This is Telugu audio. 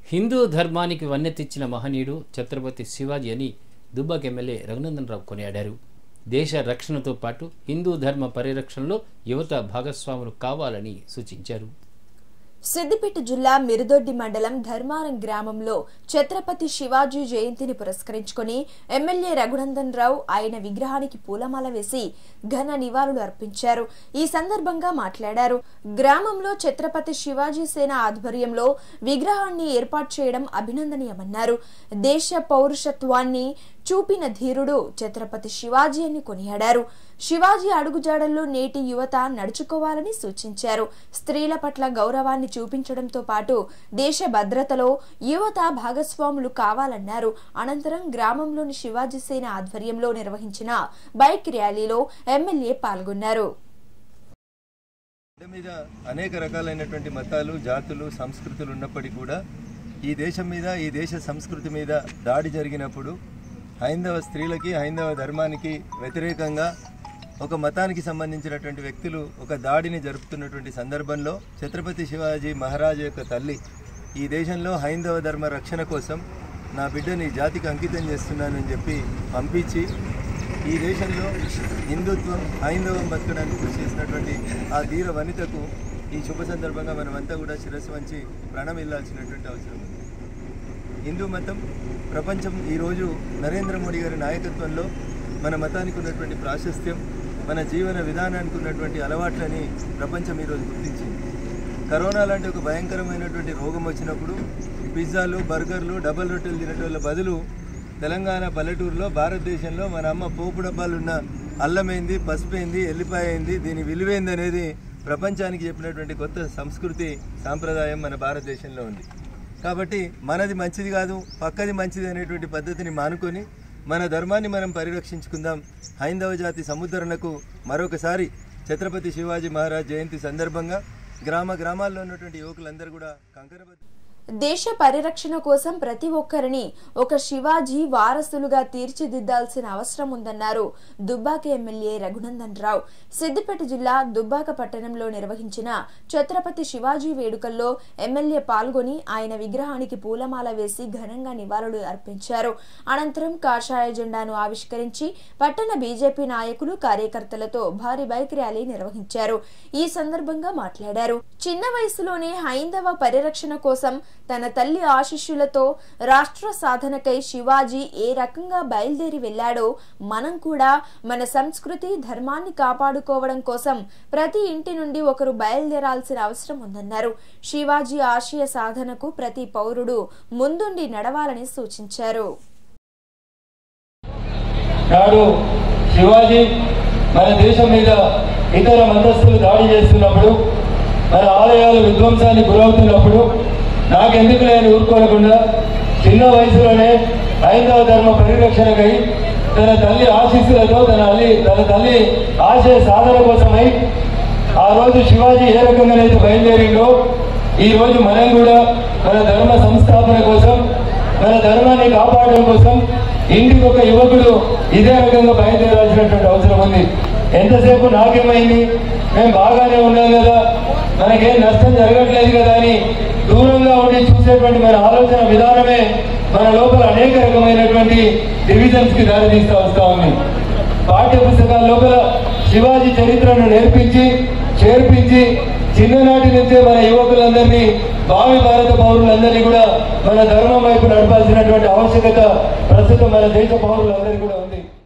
హిందూ ధర్మానికి వన్నె తెచ్చిన మహనీయుడు ఛత్రపతి శివాజీ అని దుబ్బాక్ ఎమ్మెల్యే రఘునందన్ రావు కొనియాడారు దేశ రక్షణతో పాటు హిందూ ధర్మ పరిరక్షణలో యువత భాగస్వాములు కావాలని సూచించారు సిద్దిపేట జిల్లా మిరుదొడ్డి మండలం ధర్మారం గ్రామంలో ఛత్రపతి శివాజీ జయంతిని పురస్కరించుకొని ఎమ్మెల్యే రఘునందన్ రావు ఆయన విగ్రహానికి పూలమాల వేసి ఘన నివాళులు అర్పించారు ఈ సందర్భంగా మాట్లాడారు గ్రామంలో ఛత్రపతి శివాజీ సేన ఆధ్వర్యంలో విగ్రహాన్ని ఏర్పాటు చేయడం అభినందనీయమన్నారు దేశ పౌరుషత్వాన్ని చూపిన ధీరుడు ఛత్రపతి శివాజీ అని కొనియాడారు శివాజీ అడుగుజాడల్లో నేటి యువత నడుచుకోవాలని సూచించారు స్త్రీల పట్ల గౌరవాన్ని చూపించడంతో పాటు దేశ భద్రతలో యువత భాగస్వాములు కావాలన్నారు అనంతరం గ్రామంలోని శివాజీ సేన ఆధ్వర్యంలో నిర్వహించిన బైక్ ర్యాలీలో ఎమ్మెల్యే పాల్గొన్నారు దేశం మీద అనేక రకాలైనటువంటి మతాలు జాతులు సంస్కృతులు ఉన్నప్పటికీ కూడా ఈ దేశం మీద ఈ దేశ సంస్కృతి మీద దాడి జరిగినప్పుడు హైందవ స్త్రీలకి హైందవ ధర్మానికి వ్యతిరేకంగా ఒక మతానికి సంబంధించినటువంటి వ్యక్తులు ఒక దాడిని జరుపుతున్నటువంటి సందర్భంలో ఛత్రపతి శివాజీ మహారాజు యొక్క తల్లి ఈ దేశంలో హైందవ ధర్మ రక్షణ కోసం నా బిడ్డని జాతికి అంకితం చేస్తున్నానని చెప్పి పంపించి ఈ దేశంలో హిందుత్వం హైందవం బతకడానికి కృషి చేసినటువంటి ఆ ధీర వనితకు ఈ శుభ సందర్భంగా మనమంతా కూడా శిరస్సు వంచి ప్రణమిల్లాల్సినటువంటి అవసరం ఉంది హిందూ మతం ప్రపంచం ఈరోజు నరేంద్ర మోడీ గారి నాయకత్వంలో మన మతానికి ఉన్నటువంటి ప్రాశస్త్యం మన జీవన విధానానికి ఉన్నటువంటి అలవాట్లని ప్రపంచం ఈరోజు గుర్తించింది కరోనా లాంటి ఒక భయంకరమైనటువంటి రోగం వచ్చినప్పుడు పిజ్జాలు బర్గర్లు డబల్ రొట్టెలు తినేటోళ్ళ బదులు తెలంగాణ పల్లెటూరులో భారతదేశంలో మన అమ్మ పోపు డబ్బాలున్న అల్లమైంది పసుపైంది ఎల్లిపాయ అయింది దీని విలువైంది అనేది ప్రపంచానికి చెప్పినటువంటి కొత్త సంస్కృతి సాంప్రదాయం మన భారతదేశంలో ఉంది కాబట్టి మనది మంచిది కాదు పక్కది మంచిది అనేటువంటి పద్ధతిని మానుకొని మన ధర్మాన్ని మనం పరిరక్షించుకుందాం హైందవ జాతి సముద్ధరణకు మరొకసారి ఛత్రపతి శివాజీ మహారాజ్ జయంతి సందర్భంగా గ్రామ గ్రామాల్లో ఉన్నటువంటి యువకులందరూ కూడా కంకరబద్ద దేశ పరిరక్షణ కోసం ప్రతి ఒక్కరిని ఒక శివాజీ వారసులుగా తీర్చిదిద్దాల్సిన అవసరం ఉందన్నారు దుబ్బాక ఎమ్మెల్యే రఘునందన్ రావు సిద్దిపేట జిల్లా దుబ్బాక పట్టణంలో నిర్వహించిన ఛత్రపతి శివాజీ వేడుకల్లో ఎమ్మెల్యే పాల్గొని ఆయన విగ్రహానికి పూలమాల వేసి ఘనంగా నివాళులు అర్పించారు అనంతరం కాషాయ జెండాను ఆవిష్కరించి పట్టణ బీజేపీ నాయకులు కార్యకర్తలతో భారీ బైక్ ర్యాలీ నిర్వహించారు ఈ సందర్భంగా మాట్లాడారు చిన్న వయసులోనే హైందవ పరిరక్షణ కోసం తన తల్లి ఆశిష్యులతో రాష్ట్ర సాధనకై శివాజీ ఏ రకంగా బయలుదేరి వెళ్లాడో మనం కూడా మన సంస్కృతి ధర్మాన్ని కాపాడుకోవడం కోసం ప్రతి ఇంటి నుండి ఒకరు బయలుదేరాల్సిన అవసరం ఉందన్నారు శివాజీ ఆశయ సాధనకు ప్రతి పౌరుడు ముందుండి నడవాలని సూచించారు నాడు శివాజీ మన దేశం మీద ఇతర మతస్థులు దాడి చేస్తున్నప్పుడు మన ఆలయాలు విధ్వంసానికి గురవుతున్నప్పుడు నాకెందుకు నేను ఊరుకోనకుండా చిన్న వయసులోనే హైందవ ధర్మ పరిరక్షణకై తన తల్లి ఆశీస్సులతో తన తల్లి తన తల్లి ఆశయ సాధన కోసమై ఆ రోజు శివాజీ ఏ రకంగానైతే బయలుదేరిండో ఈ రోజు మనం కూడా మన ధర్మ సంస్థాపన కోసం మన ధర్మాన్ని కాపాడడం కోసం ఇంటికి ఒక యువకుడు ఇదే రకంగా బయలుదేరాల్సినటువంటి అవసరం ఉంది ఎంతసేపు నాకేమైంది మేము బాగానే ఉన్నాం కదా మనకేం నష్టం జరగట్లేదు కదా అని దూరంగా ఉండి చూసేటువంటి మన ఆలోచన విధానమే మన లోపల అనేక రకమైనటువంటి డివిజన్స్ కి దారితీస్తూ వస్తూ ఉంది పాఠ్య పుస్తకాల లోపల శివాజీ చరిత్రను నేర్పించి చేర్పించి చిన్ననాటి నుంచే మన యువకులందరినీ భావి భారత పౌరులందరినీ కూడా మన ధర్మం వైపు నడపాల్సినటువంటి ఆవశ్యకత ప్రస్తుతం మన దేశ పౌరులందరికీ కూడా ఉంది